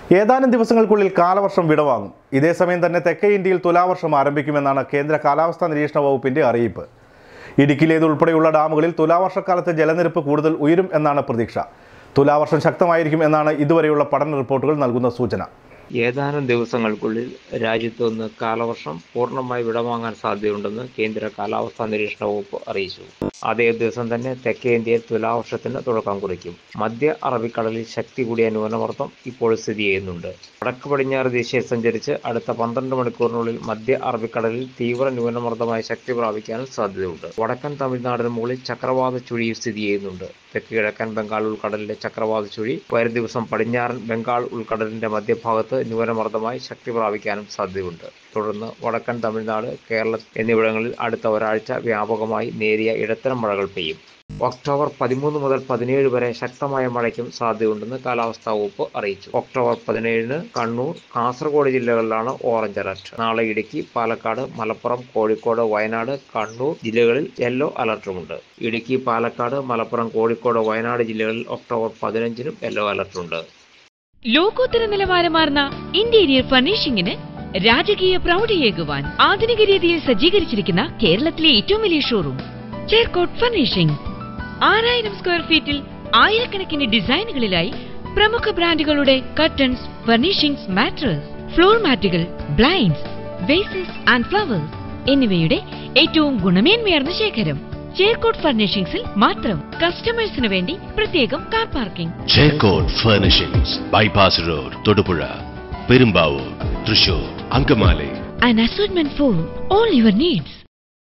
ഏതാനും ദിവസങ്ങൾക്കുള്ളിൽ കാലവർഷം വിടവാങ്ങും ഇതേസമയം തന്നെ തെക്കേ ഇന്ത്യയിൽ തുലാവർഷം ആരംഭിക്കുമെന്നാണ് കേന്ദ്ര കാലാവസ്ഥാ നിരീക്ഷണ വകുപ്പിന്റെ അറിയിപ്പ് ഇടുക്കിയിലേതുൾപ്പെടെയുള്ള ഡാമുകളിൽ തുലാവർഷക്കാലത്ത് ജലനിരപ്പ് കൂടുതൽ ഉയരും എന്നാണ് പ്രതീക്ഷ തുലാവർഷം ശക്തമായിരിക്കും എന്നാണ് ഇതുവരെയുള്ള പഠന റിപ്പോർട്ടുകൾ നൽകുന്ന സൂചന ഏതാനും ദിവസങ്ങൾക്കുള്ളിൽ രാജ്യത്ത് നിന്ന് കാലവർഷം പൂർണ്ണമായി വിടവാങ്ങാൻ സാധ്യതയുണ്ടെന്ന് കേന്ദ്ര കാലാവസ്ഥാ നിരീക്ഷണ വകുപ്പ് അറിയിച്ചു അതേ ദിവസം തന്നെ തെക്കേ ഇന്ത്യയിൽ തുലാവർഷത്തിന് തുടക്കം കുറിക്കും മധ്യ അറബിക്കടലിൽ ശക്തി കൂടിയ ന്യൂനമർദ്ദം ഇപ്പോൾ സ്ഥിതി ചെയ്യുന്നുണ്ട് വടക്ക് പടിഞ്ഞാറ് ദിശയിൽ സഞ്ചരിച്ച് അടുത്ത പന്ത്രണ്ട് മണിക്കൂറിനുള്ളിൽ മധ്യ അറബിക്കടലിൽ തീവ്ര ന്യൂനമർദ്ദമായി ശക്തി പ്രാപിക്കാനും സാധ്യതയുണ്ട് വടക്കൻ തമിഴ്നാടിന് മുകളിൽ ചക്രവാത ചുഴി സ്ഥിതി ചെയ്യുന്നുണ്ട് തെക്ക് കിഴക്കൻ ബംഗാൾ ഉൾക്കടലിലെ ചക്രവാത ചുഴി വരും ദിവസം പടിഞ്ഞാറൻ ബംഗാൾ ഉൾക്കടലിന്റെ മധ്യഭാഗത്ത് ന്യൂനമർദ്ദമായി ശക്തി പ്രാപിക്കാനും സാധ്യതയുണ്ട് തുടർന്ന് വടക്കൻ തമിഴ്നാട് കേരളം എന്നിവിടങ്ങളിൽ അടുത്ത ഒരാഴ്ച വ്യാപകമായി നേരിയ ഇടത്തരം മഴകൾ പെയ്യും ഒക്ടോബർ പതിമൂന്ന് മുതൽ പതിനേഴ് വരെ ശക്തമായ മഴയ്ക്കും സാധ്യതയുണ്ടെന്ന് കാലാവസ്ഥാ വകുപ്പ് അറിയിച്ചു ഒക്ടോബർ പതിനേഴിന് കണ്ണൂർ കാസർഗോഡ് ജില്ലകളിലാണ് ഓറഞ്ച് അലർട്ട് നാളെ ഇടുക്കി പാലക്കാട് മലപ്പുറം കോഴിക്കോട് വയനാട് കണ്ണൂർ ജില്ലകളിൽ യെല്ലോ അലർട്ടുമുണ്ട് ഇടുക്കി പാലക്കാട് മലപ്പുറം കോഴിക്കോട് വയനാട് ജില്ലകളിൽ ഒക്ടോബർ പതിനഞ്ചിനും യെല്ലോ അലർട്ടുണ്ട് ലോകോത്തര നിലവാരമാർന്ന ഇന്റീരിയർ ഫർണിഷിംഗിന് രാജകീയ പ്രൗഢിയേകുവാൻ ആധുനിക രീതിയിൽ സജ്ജീകരിച്ചിരിക്കുന്ന കേരളത്തിലെ ഏറ്റവും വലിയ ഷോറൂം ചേർക്കോട്ട് ഫർണിഷിംഗ് ആറായിരം സ്ക്വയർ ഫീറ്റിൽ ആയിരക്കണക്കിന് ഡിസൈനുകളിലായി പ്രമുഖ ബ്രാൻഡുകളുടെ കർട്ടൻസ് ഫർണിഷിംഗ്സ് മാട്രസ് ഫ്ലോർ മാറ്റുകൾ ബ്ലൈൻഡ്സ് വേസസ് ആൻഡ് ഫ്ലവേഴ്സ് എന്നിവയുടെ ഏറ്റവും ഗുണമേന്മയാർന്ന ശേഖരം ചേർക്കോട്ട് ഫർണിഷിംഗ്സിൽ മാത്രം കസ്റ്റമേഴ്സിന് വേണ്ടി പ്രത്യേകം car parking Chekkottu furnishings bypass road Thodupuzha Perumbavoor Thrissur Angamaly an assortment for all your needs.